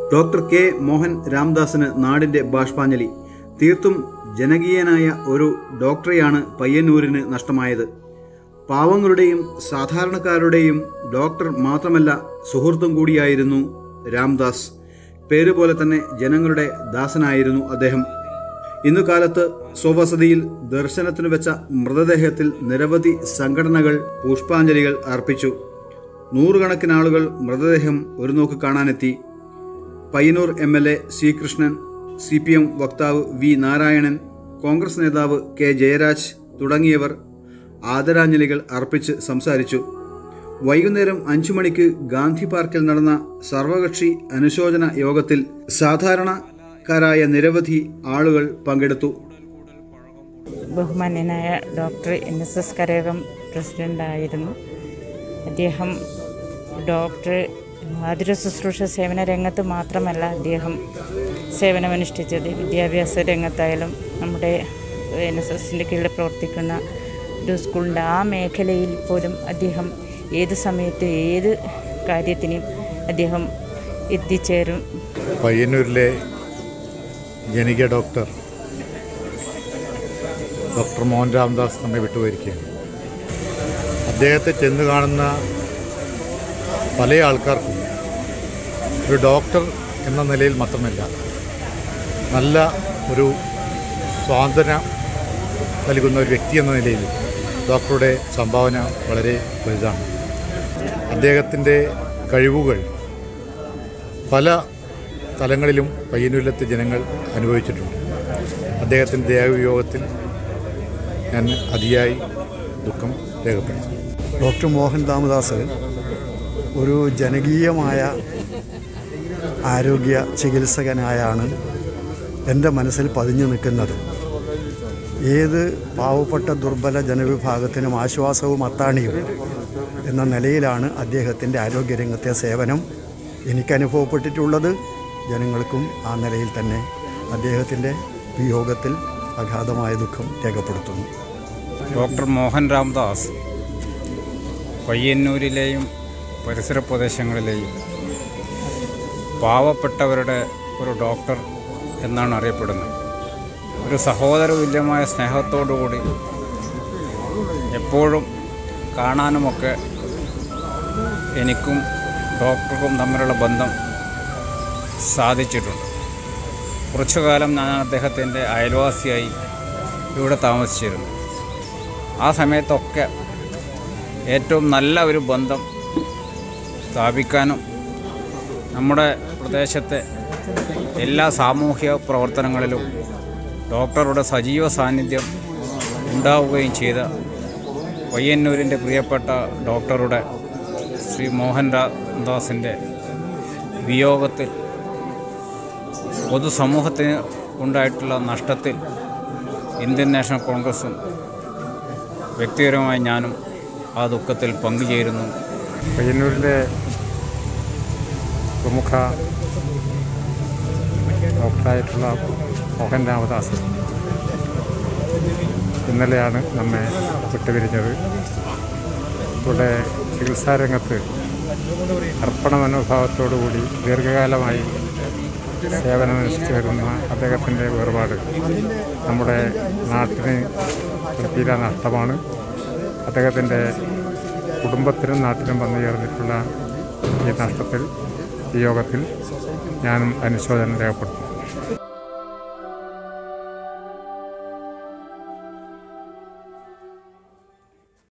doctor K Mohan രാംദാസിന് നാടിന്റെ ബാഷ്പാഞ്ജലി തീർത്തും ജനകീയനായ ഒരു ഡോക്ടറെയാണ് പയ്യന്നൂരിന് നഷ്ടമായത് പാവങ്ങളുടെയും സാധാരണക്കാരുടെയും ഡോക്ടർ മാത്രമല്ല സുഹൃത്തും കൂടിയായിരുന്നു രാംദാസ് പേരുപോലെ തന്നെ ജനങ്ങളുടെ ദാസനായിരുന്നു അദ്ദേഹം ഇന്നു കാലത്ത് സ്വവസതിയിൽ ദർശനത്തിനു വെച്ച മൃതദേഹത്തിൽ നിരവധി സംഘടനകൾ പുഷ്പാഞ്ജലികൾ അർപ്പിച്ചു നൂറുകണക്കിന് ആളുകൾ മൃതദേഹം ഒരു നോക്ക് കാണാനെത്തി Payyanur M L A C Krishnan C P M വക്താവ് വി നാരായണൻ കോൺഗ്രസ് നേതാവ് കെ ജയരാജ് തുടങ്ങിയവർ ആദരാഞ്ജലികൾ അർപ്പിച്ച് സംസാരിച്ചു വൈകുന്നേരം അഞ്ചു മണിക്ക് ഗാന്ധി പാർക്കിൽ നടന്ന സർവകക്ഷി അനുശോചന യോഗത്തിൽ സാധാരണക്കാരായ നിരവധി ആളുകൾ പങ്കെടുത്തു ബഹുമാന്യനായ ഡോക്ടർ എൻ എസ് എസ് കരയോഗം പ്രസിഡൻ്റായിരുന്നു അദ്ദേഹം ഡോക്ടർ ആതുര ശുശ്രൂഷ സേവന രംഗത്ത് മാത്രമല്ല അദ്ദേഹം സേവനമനുഷ്ഠിച്ചത് വിദ്യാഭ്യാസ രംഗത്തായാലും നമ്മുടെ എൻ എസ് എസിൻ്റെ കീഴിൽ പ്രവർത്തിക്കുന്ന ഒരു സ്കൂളിൻ്റെ ആ മേഖലയിൽ പോലും അദ്ദേഹം ഏത് സമയത്ത് ഏത് കാര്യത്തിനും അദ്ദേഹം എത്തിച്ചേരും പയ്യന്നൂരിലെ ജനിക ഡോക്ടർ ഡോക്ടർ മോഹൻ രാംദാസ് നമ്മെ വിട്ടുപോയിരിക്കുകയാണ് അദ്ദേഹത്തെ ചെന്ന് കാണുന്ന പല ആൾക്കാർക്കും ഒരു ഡോക്ടർ എന്ന നിലയിൽ മാത്രമല്ല നല്ല ഒരു സ്വാതന്ത്ര്യ നൽകുന്ന ഒരു വ്യക്തി എന്ന നിലയിൽ ഡോക്ടറുടെ സംഭാവന വളരെ വലുതാണ് അദ്ദേഹത്തിൻ്റെ കഴിവുകൾ പല തലങ്ങളിലും പയ്യന്നൂരിലത്തെ ജനങ്ങൾ അനുഭവിച്ചിട്ടുണ്ട് അദ്ദേഹത്തിൻ്റെ ദേഹവിയോഗത്തിൽ ഞാൻ അതിയായി ദുഃഖം രേഖപ്പെടുത്തി ഡോക്ടർ മോഹൻ രാമദാസ് ഒരു ജനകീയമായ ആരോഗ്യ ചികിത്സകനായാണ് എൻ്റെ മനസ്സിൽ പതിഞ്ഞു നിൽക്കുന്നത് ഏത് പാവപ്പെട്ട ദുർബല ജനവിഭാഗത്തിനും ആശ്വാസവും അത്താണിയും എന്ന നിലയിലാണ് അദ്ദേഹത്തിൻ്റെ ആരോഗ്യരംഗത്തെ സേവനം എനിക്ക് അനുഭവപ്പെട്ടിട്ടുള്ളത് ജനങ്ങൾക്കും ആ നിലയിൽ തന്നെ അദ്ദേഹത്തിൻ്റെ വിയോഗത്തിൽ അഗാധമായ ദുഃഖം രേഖപ്പെടുത്തുന്നു ഡോക്ടർ മോഹൻ രാംദാസ് പയ്യന്നൂരിലെയും പരിസര പ്രദേശങ്ങളിലെയും പാവപ്പെട്ടവരുടെ ഒരു ഡോക്ടർ എന്നാണ് അറിയപ്പെടുന്നത് ഒരു സഹോദര തുല്യമായ സ്നേഹത്തോടുകൂടി എപ്പോഴും കാണാനുമൊക്കെ എനിക്കും ഡോക്ടർക്കും തമ്മിലുള്ള ബന്ധം സാധിച്ചിട്ടുണ്ട് കുറച്ചു കാലം ഞാൻ അദ്ദേഹത്തിൻ്റെ അയൽവാസിയായി ഇവിടെ താമസിച്ചിരുന്നു ആ സമയത്തൊക്കെ ഏറ്റവും നല്ല ഒരു ബന്ധം സ്ഥാപിക്കാനും നമ്മുടെ പ്രദേശത്തെ എല്ലാ സാമൂഹ്യ പ്രവർത്തനങ്ങളിലും ഡോക്ടറുടെ സജീവ സാന്നിധ്യം ഉണ്ടാവുകയും ചെയ്ത പയ്യന്നൂരിൻ്റെ പ്രിയപ്പെട്ട ഡോക്ടറുടെ ശ്രീ മോഹൻ ദാസിൻ്റെ വിയോഗത്തിൽ പൊതുസമൂഹത്തിന് ഉണ്ടായിട്ടുള്ള നഷ്ടത്തിൽ ഇന്ത്യൻ നാഷണൽ കോൺഗ്രസും വ്യക്തിപരമായി ഞാനും ആ ദുഃഖത്തിൽ പങ്കുചേരുന്നു പയ്യന്നൂരിലെ പ്രമുഖ ഡോക്ടറായിട്ടുള്ള മോഹൻ രാമദാസ് ഇന്നലെയാണ് നമ്മെ വിട്ടുപിരിഞ്ഞത് ഇവിടെ ചികിത്സാരംഗത്ത് അർപ്പണ മനോഭാവത്തോടുകൂടി ദീർഘകാലമായി സേവനമനുഷ്ഠിച്ചു വരുന്ന അദ്ദേഹത്തിൻ്റെ വേർപാട് നമ്മുടെ നാട്ടിന് ഒരു തീരാ നഷ്ടമാണ് അദ്ദേഹത്തിൻ്റെ കുടുംബത്തിനും നാട്ടിലും വന്നു ചേർന്നിട്ടുള്ള ഈ നഷ്ടത്തിൽ ഈ യോഗത്തിൽ ഞാനും അനുശോചനം രേഖപ്പെടുത്തുന്നു